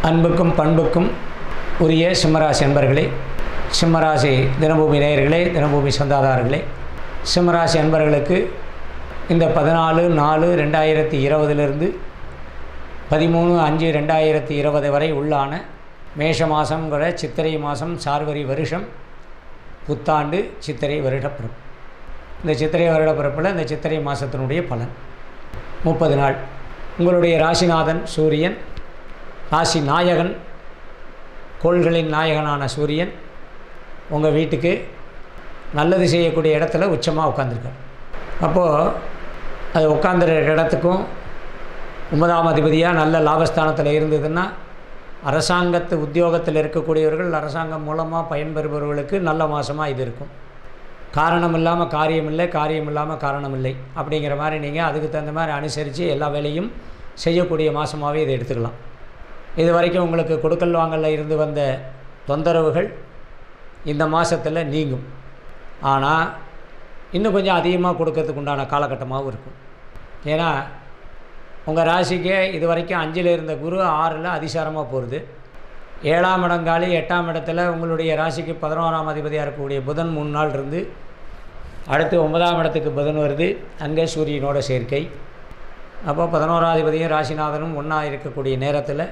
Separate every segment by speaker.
Speaker 1: அன்புக்கும் பண்புக்கும் உரிய சிம்மராசி அன்பர்களே சிம்மராசி தினபூமி நேயர்களே தினபூமி சொந்தாதாரர்களே சிம்மராசி அன்பர்களுக்கு இந்த பதினாலு நாலு ரெண்டாயிரத்தி இருபதுலேருந்து பதிமூணு அஞ்சு ரெண்டாயிரத்தி இருபது வரை உள்ளான மேஷ மாதங்கிற சித்திரை மாதம் சார்வரி வருஷம் புத்தாண்டு சித்திரை வருடப்பிறப்பு இந்த சித்திரை வருடப்பிறப்பில் இந்த சித்திரை மாதத்தினுடைய பலன் முப்பது நாள் உங்களுடைய ராசிநாதன் சூரியன் ராசி நாயகன் கோள்களின் நாயகனான சூரியன் உங்கள் வீட்டுக்கு நல்லது செய்யக்கூடிய இடத்துல உச்சமாக உட்காந்துருக்கார் அப்போது அது உட்காந்துருக்க இடத்துக்கும் ஒன்பதாம் அதிபதியாக நல்ல லாபஸ்தானத்தில் இருந்ததுன்னா அரசாங்கத்து உத்தியோகத்தில் இருக்கக்கூடியவர்கள் அரசாங்கம் மூலமாக பயன்பெறுபவர்களுக்கு நல்ல மாதமாக இது இருக்கும் காரணம் இல்லாமல் காரியம் இல்லை காரியம் இல்லாமல் காரணம் இல்லை அப்படிங்கிற மாதிரி நீங்கள் அதுக்கு தகுந்த மாதிரி அனுசரித்து எல்லா வேலையும் செய்யக்கூடிய மாதமாகவே இதை எடுத்துக்கலாம் இது வரைக்கும் உங்களுக்கு கொடுக்கல் வாங்கலில் இருந்து வந்த தொந்தரவுகள் இந்த மாதத்தில் நீங்கும் ஆனால் இன்னும் கொஞ்சம் அதிகமாக கொடுக்கறதுக்கு உண்டான காலகட்டமாகவும் இருக்கும் ஏன்னா உங்கள் ராசிக்கே இது வரைக்கும் அஞ்சில் இருந்த குரு ஆறில் அதிசாரமாக போகிறது ஏழாம் இடங்காலி எட்டாம் இடத்துல உங்களுடைய ராசிக்கு பதினோராம் அதிபதியாக இருக்கக்கூடிய புதன் மூணு நாள் இருந்து அடுத்து ஒன்பதாம் இடத்துக்கு புதன் வருது அங்கே சூரியனோட சேர்க்கை அப்போ பதினோராதிபதியும் ராசிநாதனும் ஒன்றா இருக்கக்கூடிய நேரத்தில்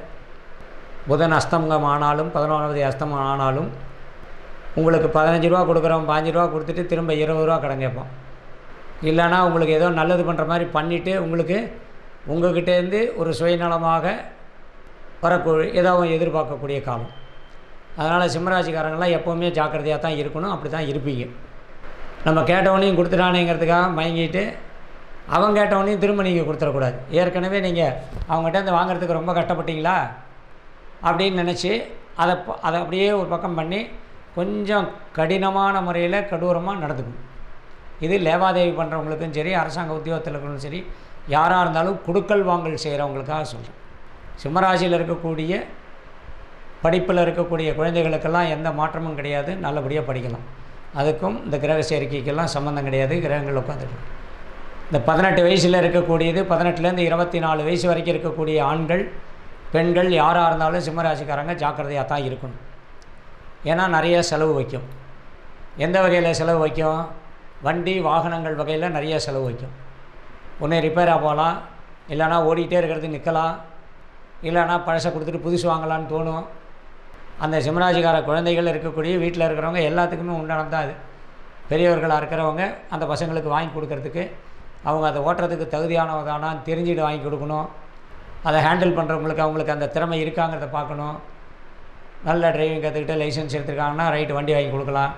Speaker 1: புதன் அஸ்தங்கம் ஆனாலும் பதினோராவதி அஸ்தமம் ஆனாலும் உங்களுக்கு பதினஞ்சு ரூபா கொடுக்குறவன் பாஞ்சு ரூபா கொடுத்துட்டு திரும்ப இருபது ரூபா கடன் கேட்பான் இல்லைன்னா உங்களுக்கு ஏதோ நல்லது பண்ணுற மாதிரி பண்ணிவிட்டு உங்களுக்கு உங்கள்கிட்டேருந்து ஒரு சுயநலமாக வரக்கூடிய ஏதோ எதிர்பார்க்கக்கூடிய காலம் அதனால் சிம்மராசிக்காரங்களாம் எப்போவுமே ஜாக்கிரதையாக தான் இருக்கணும் அப்படி தான் இருப்பீங்க நம்ம கேட்டவனையும் கொடுத்துட்டானேங்கிறதுக்காக மயங்கிட்டு அவன் கேட்டவனையும் திரும்ப நீங்கள் கொடுத்துடக்கூடாது ஏற்கனவே நீங்கள் அவங்ககிட்ட இருந்து வாங்குறதுக்கு ரொம்ப கஷ்டப்பட்டீங்களா அப்படின்னு நினச்சி அதை ப- அதை அப்படியே ஒரு பக்கம் பண்ணி கொஞ்சம் கடினமான முறையில் கடூரமாக நடந்துக்கணும் இது லேவாதேவி பண்ணுறவங்களுக்கும் சரி அரசாங்க உத்தியோகத்தில் இருக்கிறவங்களும் சரி யாராக இருந்தாலும் கொடுக்கல் வாங்கல் செய்கிறவங்களுக்காக சொல்கிறேன் சிம்மராசியில் இருக்கக்கூடிய படிப்பில் இருக்கக்கூடிய குழந்தைகளுக்கெல்லாம் எந்த மாற்றமும் கிடையாது நல்லபடியாக படிக்கலாம் அதுக்கும் இந்த கிரக சேர்க்கைக்கெல்லாம் சம்மந்தம் கிடையாது கிரகங்கள் உட்காந்துட்டு இந்த பதினெட்டு வயசில் இருக்கக்கூடியது பதினெட்டுலேருந்து இருபத்தி நாலு வயசு வரைக்கும் இருக்கக்கூடிய ஆண்கள் பெண்கள் யாராக இருந்தாலும் சிம்மராசிக்காரங்க ஜாக்கிரதையாக தான் இருக்கணும் ஏன்னா நிறைய செலவு வைக்கும் எந்த வகையில் செலவு வைக்கும் வண்டி வாகனங்கள் வகையில் நிறைய செலவு வைக்கும் ஒன்று ரிப்பேராக போகலாம் இல்லைனா ஓடிக்கிட்டே இருக்கிறது நிற்கலாம் இல்லைனா பழசை கொடுத்துட்டு புதுசு வாங்கலான்னு தோணும் அந்த சிம்மராசிக்கார குழந்தைகள் இருக்கக்கூடிய வீட்டில் இருக்கிறவங்க எல்லாத்துக்குமே உண்டானது தான் அது பெரியவர்களாக இருக்கிறவங்க அந்த பசங்களுக்கு வாங்கி கொடுக்கறதுக்கு அவங்க அதை ஓட்டுறதுக்கு தகுதியானவதானான்னு தெரிஞ்சுட்டு வாங்கி கொடுக்கணும் அதை ஹேண்டில் பண்ணுறவங்களுக்கு அவங்களுக்கு அந்த திறமை இருக்காங்கிறத பார்க்கணும் நல்ல டிரைவிங் கற்றுக்கிட்டு லைசன்ஸ் எடுத்துருக்காங்கன்னா ரைட்டு வண்டி வாங்கி கொடுக்கலாம்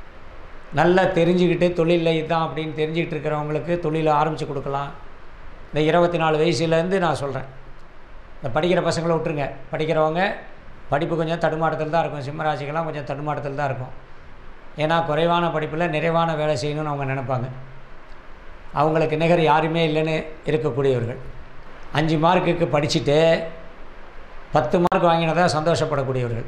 Speaker 1: நல்லா தெரிஞ்சுக்கிட்டு தொழிலில் இதுதான் அப்படின்னு தெரிஞ்சுக்கிட்டு இருக்கிறவங்களுக்கு தொழிலை ஆரம்பித்து கொடுக்கலாம் இந்த இருபத்தி நாலு வயசுலேருந்து நான் சொல்கிறேன் இந்த படிக்கிற பசங்களை விட்டுருங்க படிக்கிறவங்க படிப்பு கொஞ்சம் தடுமாட்டத்தில் தான் இருக்கும் சிம்மராசிக்கெல்லாம் கொஞ்சம் தடுமாட்டத்தில் தான் இருக்கும் ஏன்னா குறைவான படிப்பில் நிறைவான வேலை செய்யணும்னு அவங்க நினைப்பாங்க அவங்களுக்கு நிகர் யாருமே இல்லைன்னு இருக்கக்கூடியவர்கள் அஞ்சு மார்க்குக்கு படிச்சுட்டு பத்து மார்க் வாங்கினதா சந்தோஷப்படக்கூடியவர்கள்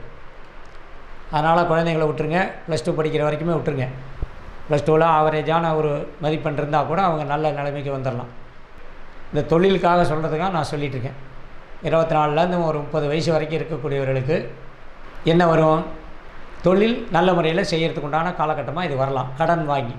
Speaker 1: அதனால் குழந்தைங்களை விட்டுருங்க ப்ளஸ் டூ படிக்கிற வரைக்குமே விட்டுருங்க ப்ளஸ் டூவில் ஆவரேஜான ஒரு மதிப்பெண் இருந்தால் கூட அவங்க நல்ல நிலைமைக்கு வந்துடலாம் இந்த தொழிலுக்காக சொல்கிறதுக்காக நான் சொல்லிட்டு இருக்கேன் இருபத்தி நாலுலேருந்து ஒரு முப்பது வயசு வரைக்கும் இருக்கக்கூடியவர்களுக்கு என்ன வரும் தொழில் நல்ல முறையில் செய்கிறதுக்கு உண்டான காலகட்டமாக இது வரலாம் கடன் வாங்கி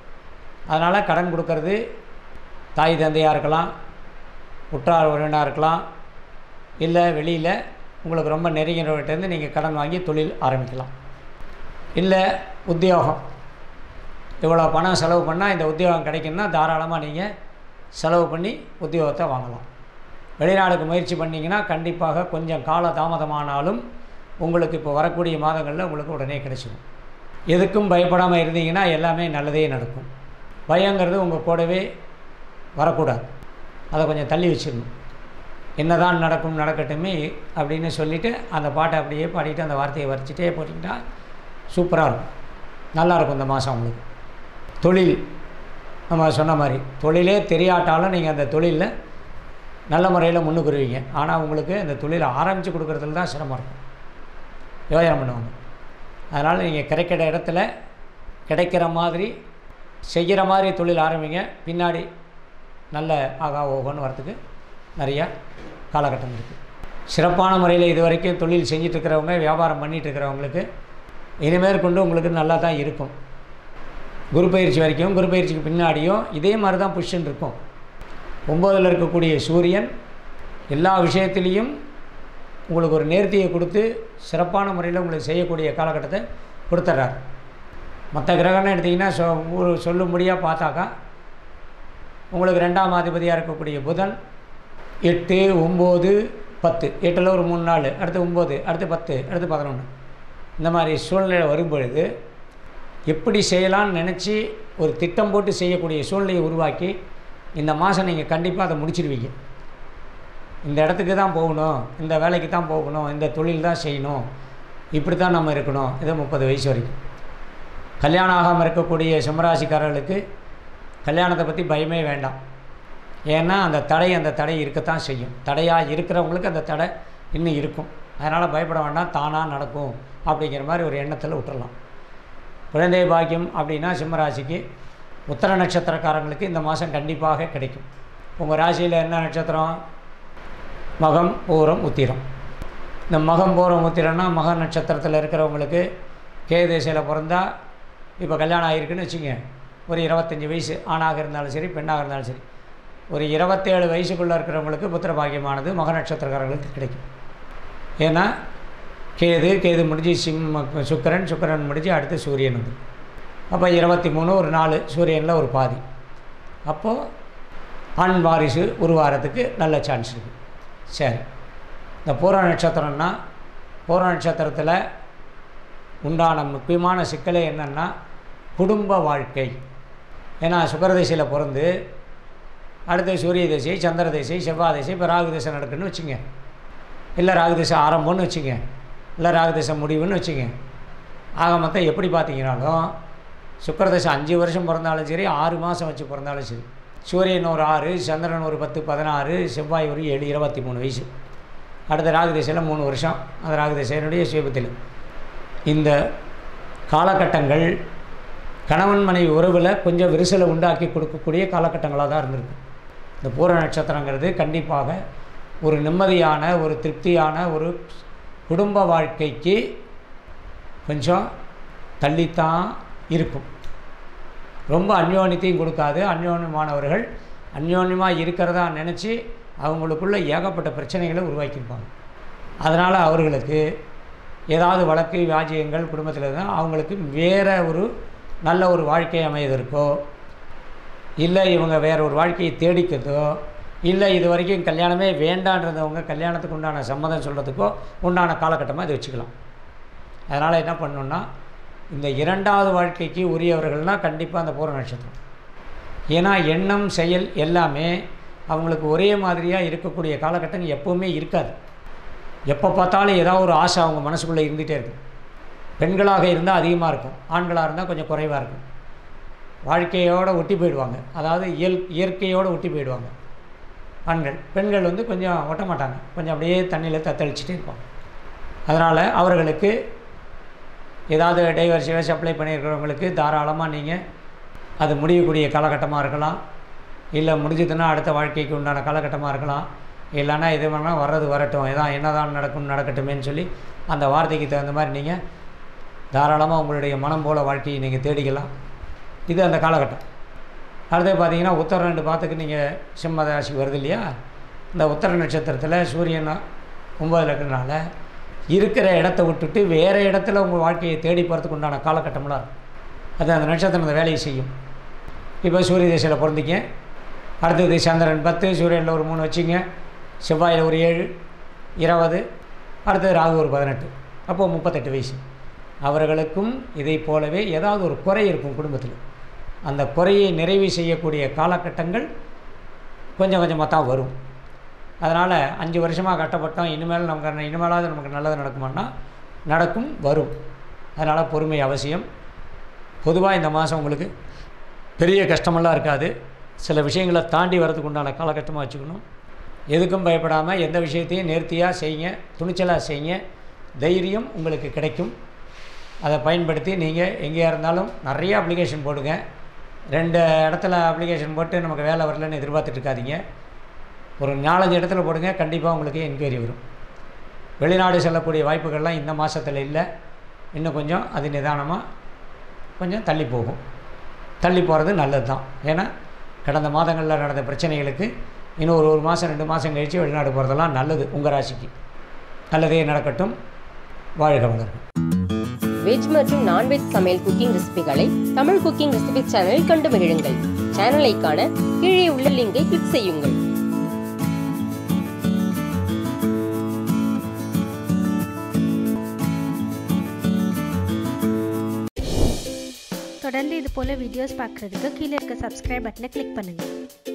Speaker 1: அதனால் கடன் கொடுக்கறது தாய் தந்தையாக இருக்கலாம் உற்றார் உறவினராக இருக்கலாம் இல்லை வெளியில் உங்களுக்கு ரொம்ப நெருங்கினவர்கிட்டேருந்து நீங்கள் கடன் வாங்கி தொழில் ஆரம்பிக்கலாம் இல்லை உத்தியோகம் இவ்வளோ பணம் செலவு பண்ணால் இந்த உத்தியோகம் கிடைக்குன்னா தாராளமாக நீங்கள் செலவு பண்ணி உத்தியோகத்தை வாங்கலாம் வெளிநாடுக்கு முயற்சி பண்ணிங்கன்னா கண்டிப்பாக கொஞ்சம் கால தாமதமானாலும் உங்களுக்கு இப்போ வரக்கூடிய மாதங்களில் உங்களுக்கு உடனே கிடைச்சிடும் எதுக்கும் பயப்படாமல் இருந்தீங்கன்னா எல்லாமே நல்லதே நடக்கும் பயங்கிறது உங்கள் கூடவே வரக்கூடாது அதை கொஞ்சம் தள்ளி வச்சிடணும் என்னதான் நடக்கும் நடக்கட்டுமே அப்படின்னு சொல்லிவிட்டு அந்த பாட்டை அப்படியே பாடிட்டு அந்த வார்த்தையை வரைச்சிட்டே போட்டிங்கன்னா சூப்பராக இருக்கும் நல்லாயிருக்கும் இந்த மாதம் உங்களுக்கு தொழில் நம்ம சொன்ன மாதிரி தொழிலே தெரியாட்டாலும் நீங்கள் அந்த தொழிலில் நல்ல முறையில் முன்னுக்குருவீங்க ஆனால் உங்களுக்கு அந்த தொழிலை ஆரம்பித்து கொடுக்குறதுல தான் சிரமம் இருக்கும் யோஜனை பண்ணுவாங்க அதனால் நீங்கள் கிடைக்கிற இடத்துல கிடைக்கிற மாதிரி செய்கிற மாதிரி தொழில் ஆரம்பிங்க பின்னாடி நல்ல ஆகா ஓகோன்னு வரத்துக்கு நிறையா காலகட்டம் இருக்குது சிறப்பான முறையில் இது வரைக்கும் தொழில் செஞ்சுட்டு இருக்கிறவங்க வியாபாரம் பண்ணிட்டு இருக்கிறவங்களுக்கு இனிமேல் கொண்டு உங்களுக்கு நல்லா தான் இருக்கும் குரு பயிற்சி வரைக்கும் குரு பயிற்சிக்கு பின்னாடியும் இதே மாதிரி தான் புஷ்ஷன் இருக்கும் ஒம்போதில் இருக்கக்கூடிய சூரியன் எல்லா விஷயத்துலேயும் உங்களுக்கு ஒரு நேர்த்தியை கொடுத்து சிறப்பான முறையில் உங்களுக்கு செய்யக்கூடிய காலகட்டத்தை கொடுத்துட்றாரு மற்ற கிரகம்னு எடுத்திங்கன்னா சொ ஒரு சொல்லும்படியாக பார்த்தாக்கா உங்களுக்கு ரெண்டாம் அதிபதியாக இருக்கக்கூடிய புதன் எட்டு ஒம்பது பத்து எட்டில் ஒரு மூணு நாள் அடுத்து ஒம்பது அடுத்து பத்து அடுத்து பதினொன்று இந்த மாதிரி சூழ்நிலை வரும்பொழுது எப்படி செய்யலாம்னு நினச்சி ஒரு திட்டம் போட்டு செய்யக்கூடிய சூழ்நிலையை உருவாக்கி இந்த மாதம் நீங்கள் கண்டிப்பாக அதை முடிச்சிடுவீங்க இந்த இடத்துக்கு தான் போகணும் இந்த வேலைக்கு தான் போகணும் இந்த தொழில் தான் செய்யணும் இப்படி தான் நம்ம இருக்கணும் இது முப்பது வயசு வரைக்கும் கல்யாணம் ஆகாமல் இருக்கக்கூடிய சிம்மராசிக்காரர்களுக்கு கல்யாணத்தை பற்றி பயமே வேண்டாம் ஏன்னா அந்த தடை அந்த தடை இருக்கத்தான் செய்யும் தடையாக இருக்கிறவங்களுக்கு அந்த தடை இன்னும் இருக்கும் அதனால் பயப்பட வேண்டாம் தானாக நடக்கும் அப்படிங்கிற மாதிரி ஒரு எண்ணத்தில் விட்டுறலாம் குழந்தை பாக்கியம் அப்படின்னா சிம்மராசிக்கு உத்தர நட்சத்திரக்காரங்களுக்கு இந்த மாதம் கண்டிப்பாக கிடைக்கும் உங்கள் ராசியில் என்ன நட்சத்திரம் மகம் பூரம் உத்திரம் இந்த மகம் பூரம் உத்திரம்னா மக நட்சத்திரத்தில் இருக்கிறவங்களுக்கு கே திசையில் பிறந்தா இப்போ கல்யாணம் ஆகிருக்குன்னு வச்சுங்க ஒரு இருபத்தஞ்சி வயசு ஆணாக இருந்தாலும் சரி பெண்ணாக இருந்தாலும் சரி ஒரு இருபத்தேழு வயசுக்குள்ளே இருக்கிறவங்களுக்கு புத்திர பாக்கியமானது மக நட்சத்திரக்காரர்களுக்கு கிடைக்கும் ஏன்னா கேது கேது முடிஞ்சு சிம் சுக்கரன் சுக்கரன் முடிஞ்சு அடுத்து சூரியன் வந்து அப்போ இருபத்தி மூணு ஒரு நாலு சூரியனில் ஒரு பாதி அப்போது ஆண் வாரிசு உருவாகிறதுக்கு நல்ல சான்ஸ் இருக்குது சரி இந்த பூர நட்சத்திரம்னா பூர நட்சத்திரத்தில் உண்டான முக்கியமான சிக்கலே என்னென்னா குடும்ப வாழ்க்கை ஏன்னா சுக்கர திசையில் பிறந்து அடுத்து சூரிய திசை சந்திர திசை செவ்வாய் திசை இப்போ ராகு திசை நடக்குன்னு வச்சுங்க இல்லை ராகு திசை ஆரம்பம்னு வச்சுங்க இல்லை ராகு திசை முடிவுன்னு வச்சுங்க ஆக மொத்தம் எப்படி பார்த்தீங்கனாலும் சுக்கரதசை அஞ்சு வருஷம் பிறந்தாலும் சரி ஆறு மாதம் வச்சு பிறந்தாலும் சரி சூரியன் ஒரு ஆறு சந்திரன் ஒரு பத்து பதினாறு செவ்வாய் ஒரு ஏழு இருபத்தி மூணு வயசு அடுத்த ராகு திசையில் மூணு வருஷம் அந்த ராகு திசையினுடைய சுயபத்தில் இந்த காலகட்டங்கள் கணவன் மனைவி உறவில் கொஞ்சம் விரிசலை உண்டாக்கி கொடுக்கக்கூடிய காலகட்டங்களாக தான் இருந்திருக்கு இந்த பூர நட்சத்திரங்கிறது கண்டிப்பாக ஒரு நிம்மதியான ஒரு திருப்தியான ஒரு குடும்ப வாழ்க்கைக்கு கொஞ்சம் தள்ளித்தான் இருக்கும் ரொம்ப அந்யோன்யத்தையும் கொடுக்காது அந்யோன்யமானவர்கள் அந்யோன்யமாக இருக்கிறதா நினச்சி அவங்களுக்குள்ள ஏகப்பட்ட பிரச்சனைகளை உருவாக்கியிருப்பாங்க அதனால் அவர்களுக்கு ஏதாவது வழக்கு வியாஜியங்கள் குடும்பத்தில் இருந்தால் அவங்களுக்கு வேறு ஒரு நல்ல ஒரு வாழ்க்கை அமைவதற்கோ இல்லை இவங்க வேறு ஒரு வாழ்க்கையை தேடிக்கிறதோ இல்லை இது வரைக்கும் கல்யாணமே வேண்டான்றதவங்க கல்யாணத்துக்கு உண்டான சம்மதம் சொல்கிறதுக்கோ உண்டான காலகட்டமாக இதை வச்சுக்கலாம் அதனால் என்ன பண்ணணுன்னா இந்த இரண்டாவது வாழ்க்கைக்கு உரியவர்கள்னால் கண்டிப்பாக அந்த பூர நட்சத்திரம் ஏன்னா எண்ணம் செயல் எல்லாமே அவங்களுக்கு ஒரே மாதிரியாக இருக்கக்கூடிய காலகட்டம் எப்போவுமே இருக்காது எப்போ பார்த்தாலும் ஏதாவது ஒரு ஆசை அவங்க மனசுக்குள்ளே இருந்துகிட்டே இருக்கும் பெண்களாக இருந்தால் அதிகமாக இருக்கும் ஆண்களாக இருந்தால் கொஞ்சம் குறைவாக இருக்கும் வாழ்க்கையோடு ஒட்டி போயிடுவாங்க அதாவது இயல் இயற்கையோடு ஒட்டி போயிடுவாங்க ஆண்கள் பெண்கள் வந்து கொஞ்சம் ஒட்ட மாட்டாங்க கொஞ்சம் அப்படியே தண்ணியில் தத்தளிச்சுட்டே இருப்பாங்க அதனால் அவர்களுக்கு ஏதாவது டைவர்ஸ் ஏதாச்சும் அப்ளை பண்ணியிருக்கிறவங்களுக்கு தாராளமாக நீங்கள் அது முடியக்கூடிய காலகட்டமாக இருக்கலாம் இல்லை முடிஞ்சதுன்னா அடுத்த வாழ்க்கைக்கு உண்டான காலகட்டமாக இருக்கலாம் இல்லைன்னா எது வேணால் வர்றது வரட்டும் எதான் என்ன தான் நடக்கும் நடக்கட்டுமேன்னு சொல்லி அந்த வார்த்தைக்கு தகுந்த மாதிரி நீங்கள் தாராளமாக உங்களுடைய மனம் போல வாழ்க்கையை நீங்கள் தேடிக்கலாம் இது அந்த காலகட்டம் அடுத்து பார்த்தீங்கன்னா உத்தர ரெண்டு பார்த்துக்கு நீங்கள் சிம்ம ராசி வருது இல்லையா இந்த உத்தர நட்சத்திரத்தில் சூரியன் ஒம்பதில் இருக்கிறனால இருக்கிற இடத்த விட்டுட்டு வேறு இடத்துல உங்கள் வாழ்க்கையை தேடி போகிறதுக்கு உண்டான காலகட்டம்லாம் இருக்கும் அது அந்த நட்சத்திரம் அந்த வேலையை செய்யும் இப்போ சூரிய திசையில் பிறந்தீங்க அடுத்தது சந்திரன் பத்து சூரியனில் ஒரு மூணு வச்சிங்க செவ்வாயில் ஒரு ஏழு இருபது அடுத்தது ராகு ஒரு பதினெட்டு அப்போது முப்பத்தெட்டு வயசு அவர்களுக்கும் இதை போலவே ஏதாவது ஒரு குறை இருக்கும் குடும்பத்தில் அந்த குறையை நிறைவு செய்யக்கூடிய காலகட்டங்கள் கொஞ்சம் கொஞ்சமாக தான் வரும் அதனால் அஞ்சு வருஷமாக கட்டப்பட்டோம் இனிமேல் நமக்கு இனிமேலாவது நமக்கு நல்லது நடக்குமான்னா நடக்கும் வரும் அதனால் பொறுமை அவசியம் பொதுவாக இந்த மாதம் உங்களுக்கு பெரிய கஷ்டமெல்லாம் இருக்காது சில விஷயங்களை தாண்டி வரதுக்கு உண்டான காலகட்டமாக வச்சுக்கணும் எதுக்கும் பயப்படாமல் எந்த விஷயத்தையும் நேர்த்தியாக செய்யுங்க துணிச்சலாக செய்யுங்க தைரியம் உங்களுக்கு கிடைக்கும் அதை பயன்படுத்தி நீங்கள் எங்கேயா இருந்தாலும் நிறைய அப்ளிகேஷன் போடுங்க ரெண்டு இடத்துல அப்ளிகேஷன் போட்டு நமக்கு வேலை வரலன்னு எதிர்பார்த்துட்டு இருக்காதீங்க ஒரு நாலஞ்சு இடத்துல போடுங்க கண்டிப்பாக உங்களுக்கு என்கொயரி வரும் வெளிநாடு செல்லக்கூடிய வாய்ப்புகள்லாம் இந்த மாதத்தில் இல்லை இன்னும் கொஞ்சம் அது நிதானமாக கொஞ்சம் தள்ளி போகும் தள்ளி போகிறது நல்லது தான் ஏன்னா கடந்த மாதங்களில் நடந்த பிரச்சனைகளுக்கு இன்னும் ஒரு ஒரு மாதம் ரெண்டு மாதம் கழித்து வெளிநாடு போகிறதெல்லாம் நல்லது உங்கள் ராசிக்கு நல்லதே நடக்கட்டும் வாழ்க வளரும்
Speaker 2: வெஜ் மற்றும் நான்வெஜ் சமையல் குக்கிங் ரெசிபிகளை தமிழ் குக்கிங் ரெசிபி சேனலில் கண்டு மகிழுங்கள் சேனலை காண கீழே உள்ள லிங்கை கிளிக் செய்யுங்கள்
Speaker 3: தொடர்ந்து இது போல் வீடியோஸ் பார்க்குறதுக்கு கீழே இருக்க சப்ஸ்கிரைப் பட்டனை கிளிக் பண்ணுங்கள்